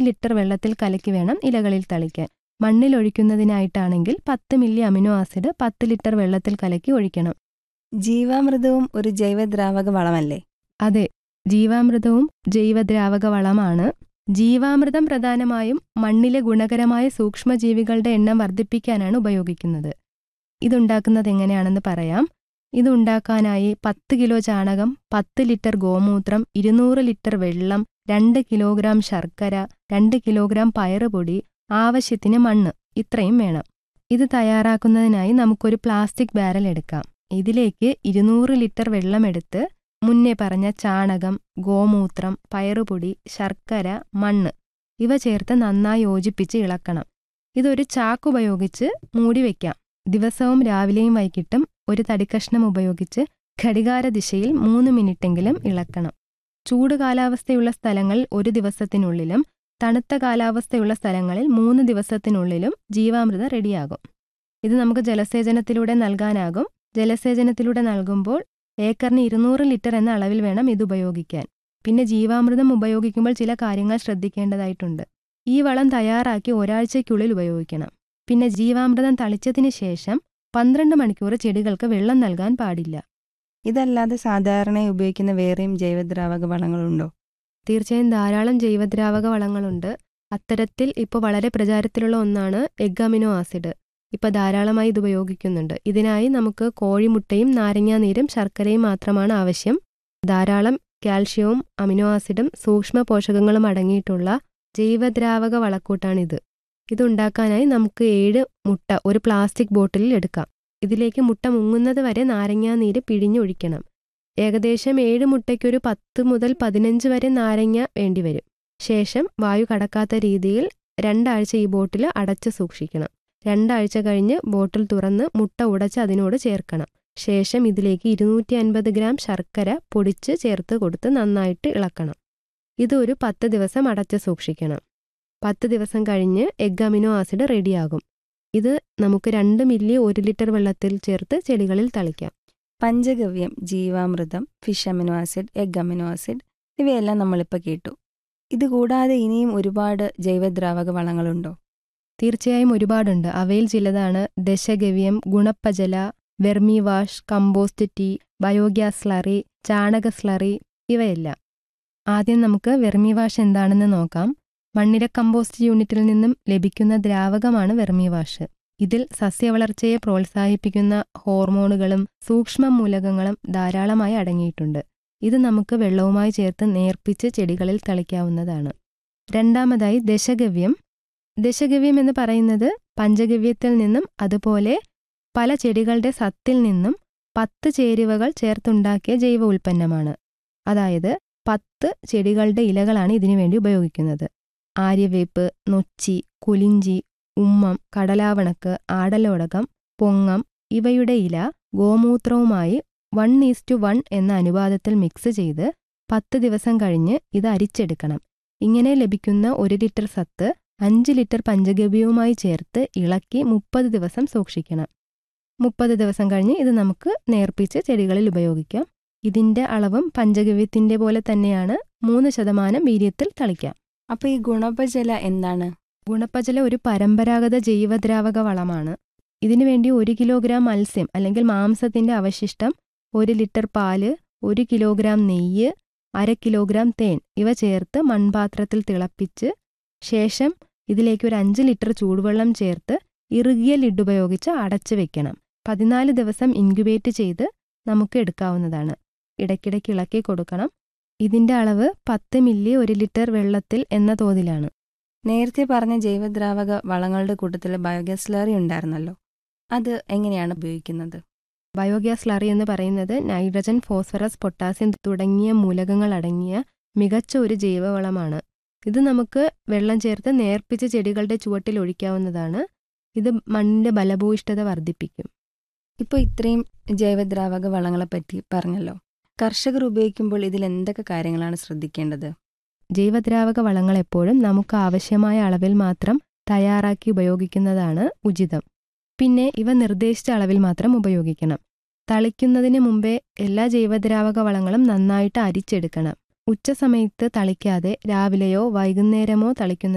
litre വെള്ളത്തിൽ കലക്കി വേണം ഇലകളിൽ തളിക്കാൻ മണ്ണിൽ ഒഴിക്കുന്നതിനായിട്ടാണെങ്കിൽ പത്ത് മില്ലി അമിനോ ആസിഡ് പത്ത് ലിറ്റർ വെള്ളത്തിൽ കലക്കി ഒഴിക്കണം ജീവാമൃതവും ഒരു ജൈവദ്രാവക വളമല്ലേ അതെ ജീവാമൃതവും ജൈവദ്രാവക വളമാണ് ജീവാമൃതം പ്രധാനമായും മണ്ണിലെ ഗുണകരമായ സൂക്ഷ്മജീവികളുടെ എണ്ണം വർദ്ധിപ്പിക്കാനാണ് ഉപയോഗിക്കുന്നത് ഇതുണ്ടാക്കുന്നത് എങ്ങനെയാണെന്ന് പറയാം ഇതുണ്ടാക്കാനായി പത്ത് കിലോ ചാണകം പത്ത് ലിറ്റർ ഗോമൂത്രം ഇരുന്നൂറ് ലിറ്റർ വെള്ളം രണ്ട് കിലോഗ്രാം ശർക്കര രണ്ട് കിലോഗ്രാം പയറുപൊടി ആവശ്യത്തിന് മണ്ണ് ഇത്രയും വേണം ഇത് തയ്യാറാക്കുന്നതിനായി നമുക്കൊരു പ്ലാസ്റ്റിക് ബാരൽ എടുക്കാം ഇതിലേക്ക് ഇരുന്നൂറ് ലിറ്റർ വെള്ളമെടുത്ത് മുന്നേ പറഞ്ഞ ചാണകം ഗോമൂത്രം പയറുപൊടി ശർക്കര മണ്ണ് ഇവ ചേർത്ത് നന്നായി യോജിപ്പിച്ച് ഇളക്കണം ഇതൊരു ചാക്കുപയോഗിച്ച് മൂടി വയ്ക്കാം ദിവസവും രാവിലെയും വൈകിട്ടും ഒരു തടിക്കഷ്ണം ഉപയോഗിച്ച് ഘടികാര ദിശയിൽ മൂന്ന് മിനിറ്റെങ്കിലും ഇളക്കണം ചൂട് കാലാവസ്ഥയുള്ള സ്ഥലങ്ങളിൽ ഒരു ദിവസത്തിനുള്ളിലും തണുത്ത കാലാവസ്ഥയുള്ള സ്ഥലങ്ങളിൽ മൂന്ന് ദിവസത്തിനുള്ളിലും ജീവാമൃത റെഡിയാകും ഇത് നമുക്ക് ജലസേചനത്തിലൂടെ നൽകാനാകും ജലസേചനത്തിലൂടെ നൽകുമ്പോൾ ഏക്കറിന് ഇരുന്നൂറ് ലിറ്റർ എന്ന അളവിൽ വേണം ഇത് ഉപയോഗിക്കാൻ പിന്നെ ജീവാമൃതം ഉപയോഗിക്കുമ്പോൾ ചില കാര്യങ്ങൾ ശ്രദ്ധിക്കേണ്ടതായിട്ടുണ്ട് ഈ വളം തയ്യാറാക്കി ഒരാഴ്ചയ്ക്കുള്ളിൽ ഉപയോഗിക്കണം പിന്നെ ജീവാമൃതം തളിച്ചതിന് ശേഷം പന്ത്രണ്ട് മണിക്കൂർ ചെടികൾക്ക് വെള്ളം നൽകാൻ പാടില്ല ഇതല്ലാതെ സാധാരണയായി ഉപയോഗിക്കുന്ന വേറെയും ജൈവദ്രാവക വളങ്ങളുണ്ടോ തീർച്ചയായും ധാരാളം ജൈവദ്രാവക വളങ്ങളുണ്ട് അത്തരത്തിൽ ഇപ്പോൾ വളരെ പ്രചാരത്തിലുള്ള ഒന്നാണ് എഗ് അമിനോ ആസിഡ് ഇപ്പോൾ ധാരാളമായി ഇത് ഉപയോഗിക്കുന്നുണ്ട് ഇതിനായി നമുക്ക് കോഴിമുട്ടയും നാരങ്ങാനീരും ശർക്കരയും മാത്രമാണ് ആവശ്യം ധാരാളം കാൽഷ്യവും അമിനോ ആസിഡും സൂക്ഷ്മ പോഷകങ്ങളും അടങ്ങിയിട്ടുള്ള ജൈവദ്രാവക വളക്കൂട്ടാണിത് ഇതുണ്ടാക്കാനായി നമുക്ക് ഏഴ് മുട്ട ഒരു പ്ലാസ്റ്റിക് ബോട്ടിലിൽ എടുക്കാം ഇതിലേക്ക് മുട്ട മുങ്ങുന്നത് വരെ നാരങ്ങാനീര് പിഴിഞ്ഞൊഴിക്കണം ഏകദേശം ഏഴ് മുട്ടയ്ക്കൊരു പത്ത് മുതൽ പതിനഞ്ച് വരെ നാരങ്ങ വേണ്ടിവരും ശേഷം വായു കടക്കാത്ത രീതിയിൽ രണ്ടാഴ്ച ഈ ബോട്ടിൽ അടച്ച് സൂക്ഷിക്കണം രണ്ടാഴ്ച കഴിഞ്ഞ് ബോട്ടിൽ തുറന്ന് മുട്ട ഉടച്ച് അതിനോട് ചേർക്കണം ശേഷം ഇതിലേക്ക് ഇരുന്നൂറ്റി അൻപത് ഗ്രാം ശർക്കര പൊടിച്ച് ചേർത്ത് കൊടുത്ത് നന്നായിട്ട് ഇളക്കണം ഇത് ഒരു പത്ത് ദിവസം അടച്ച് സൂക്ഷിക്കണം പത്ത് ദിവസം കഴിഞ്ഞ് എഗ് അമിനോ ആസിഡ് റെഡിയാകും ഇത് നമുക്ക് രണ്ട് മില്ലി ഒരു ലിറ്റർ വെള്ളത്തിൽ ചേർത്ത് ചെടികളിൽ തളിക്കാം പഞ്ചഗവ്യം ജീവാമൃതം fish amino acid egg amino acid ഇവയെല്ലാം നമ്മളിപ്പോൾ കേട്ടു ഇതുകൂടാതെ ഇനിയും ഒരുപാട് ജൈവദ്രാവക വളങ്ങളുണ്ടോ തീർച്ചയായും ഒരുപാടുണ്ട് അവയിൽ ചിലതാണ് ദശഗവ്യം ഗുണപ്പജല vermi wash compost tea biogas slurry ചാണക സ്ലറി ഇവയെല്ലാം ആദ്യം നമുക്ക് വെർമി വാഷ് എന്താണെന്ന് നോക്കാം മണ്ണിര കമ്പോസ്റ്റ് യൂണിറ്റിൽ നിന്നും ലഭിക്കുന്ന ദ്രാവകമാണ് വെർമി വാഷ് ഇതിൽ സസ്യവളർച്ചയെ പ്രോത്സാഹിപ്പിക്കുന്ന ഹോർമോണുകളും സൂക്ഷ്മ മൂലകങ്ങളും ധാരാളമായി അടങ്ങിയിട്ടുണ്ട് ഇത് നമുക്ക് വെള്ളവുമായി ചേർത്ത് നേർപ്പിച്ച് ചെടികളിൽ തളിക്കാവുന്നതാണ് രണ്ടാമതായി ദശഗവ്യം ദശഗവ്യം എന്ന് പറയുന്നത് പഞ്ചഗവ്യത്തിൽ നിന്നും അതുപോലെ പല ചെടികളുടെ സത്തിൽ നിന്നും പത്ത് ചേരുവകൾ ചേർത്തുണ്ടാക്കിയ ജൈവ ഉൽപ്പന്നമാണ് അതായത് പത്ത് ചെടികളുടെ ഇലകളാണ് ഇതിനുവേണ്ടി ഉപയോഗിക്കുന്നത് ആര്യവേപ്പ് നൊച്ചി കുലിഞ്ചി ഉമ്മം കടലാവണക്ക് ആടലോടകം പൊങ്ങം ഇവയുടെ ഇല ഗോമൂത്രവുമായി വൺ ഈസ്റ്റു വൺ എന്ന അനുപാതത്തിൽ മിക്സ് ചെയ്ത് പത്ത് ദിവസം കഴിഞ്ഞ് ഇത് അരിച്ചെടുക്കണം ഇങ്ങനെ ലഭിക്കുന്ന ഒരു ലിറ്റർ സത്ത് അഞ്ച് ലിറ്റർ പഞ്ചഗവ്യവുമായി ചേർത്ത് ഇളക്കി മുപ്പത് ദിവസം സൂക്ഷിക്കണം മുപ്പത് ദിവസം കഴിഞ്ഞ് ഇത് നമുക്ക് നേർപ്പിച്ച് ചെടികളിൽ ഉപയോഗിക്കാം ഇതിന്റെ അളവും പഞ്ചഗവ്യത്തിന്റെ പോലെ തന്നെയാണ് മൂന്ന് ശതമാനം വീര്യത്തിൽ തളിക്കാം അപ്പോൾ ഈ ഗുണപജല എന്താണ് ഗുണപ്പജല ഒരു പരമ്പരാഗത ജൈവദ്രാവക വളമാണ് ഇതിനുവേണ്ടി ഒരു കിലോഗ്രാം മത്സ്യം അല്ലെങ്കിൽ മാംസത്തിന്റെ അവശിഷ്ടം ഒരു ലിറ്റർ പാല് ഒരു കിലോഗ്രാം നെയ്യ് അര കിലോഗ്രാം തേൻ ഇവ ചേർത്ത് മൺപാത്രത്തിൽ തിളപ്പിച്ച് ശേഷം ഇതിലേക്ക് ഒരു അഞ്ച് ലിറ്റർ ചൂടുവെള്ളം ചേർത്ത് ഇറുകിയ ലിഡ് ഉപയോഗിച്ച് അടച്ചു വെക്കണം പതിനാല് ദിവസം ഇൻക്യുബേറ്റ് ചെയ്ത് നമുക്ക് എടുക്കാവുന്നതാണ് ഇടയ്ക്കിടയ്ക്ക് ഇളക്കി കൊടുക്കണം ഇതിന്റെ അളവ് പത്ത് മില്ലി ഒരു ലിറ്റർ വെള്ളത്തിൽ എന്ന തോതിലാണ് നേരത്തെ പറഞ്ഞ ജൈവദ്രാവക വളങ്ങളുടെ കൂട്ടത്തിൽ ബയോഗ്യാസ് സ്ലറി ഉണ്ടായിരുന്നല്ലോ അത് എങ്ങനെയാണ് ഉപയോഗിക്കുന്നത് ബയോഗ്യാസ് സ്ലറി എന്ന് പറയുന്നത് നൈട്രജൻ ഫോസ്ഫറസ് പൊട്ടാസ്യം തുടങ്ങിയ മൂലകങ്ങൾ അടങ്ങിയ മികച്ച ഒരു ജൈവവളമാണ് ഇത് നമുക്ക് വെള്ളം ചേർത്ത് നേർപ്പിച്ച് ചെടികളുടെ ചുവട്ടിൽ ഒഴിക്കാവുന്നതാണ് ഇത് മണ്ണിന്റെ ബലഭൂയിഷ്ഠത വർദ്ധിപ്പിക്കും ഇപ്പോൾ ഇത്രയും ജൈവദ്രാവക വളങ്ങളെപ്പറ്റി പറഞ്ഞല്ലോ കർഷകർ ഉപയോഗിക്കുമ്പോൾ ഇതിൽ എന്തൊക്കെ കാര്യങ്ങളാണ് ശ്രദ്ധിക്കേണ്ടത് ജൈവദ്രാവക വളങ്ങൾ എപ്പോഴും നമുക്ക് ആവശ്യമായ അളവിൽ മാത്രം തയ്യാറാക്കി ഉപയോഗിക്കുന്നതാണ് ഉചിതം പിന്നെ ഇവ നിർദ്ദേശിച്ച അളവിൽ മാത്രം ഉപയോഗിക്കണം തളിക്കുന്നതിന് മുമ്പേ എല്ലാ ജൈവദ്രാവക വളങ്ങളും നന്നായിട്ട് അരിച്ചെടുക്കണം ഉച്ചസമയത്ത് തളിക്കാതെ രാവിലെയോ വൈകുന്നേരമോ തളിക്കുന്ന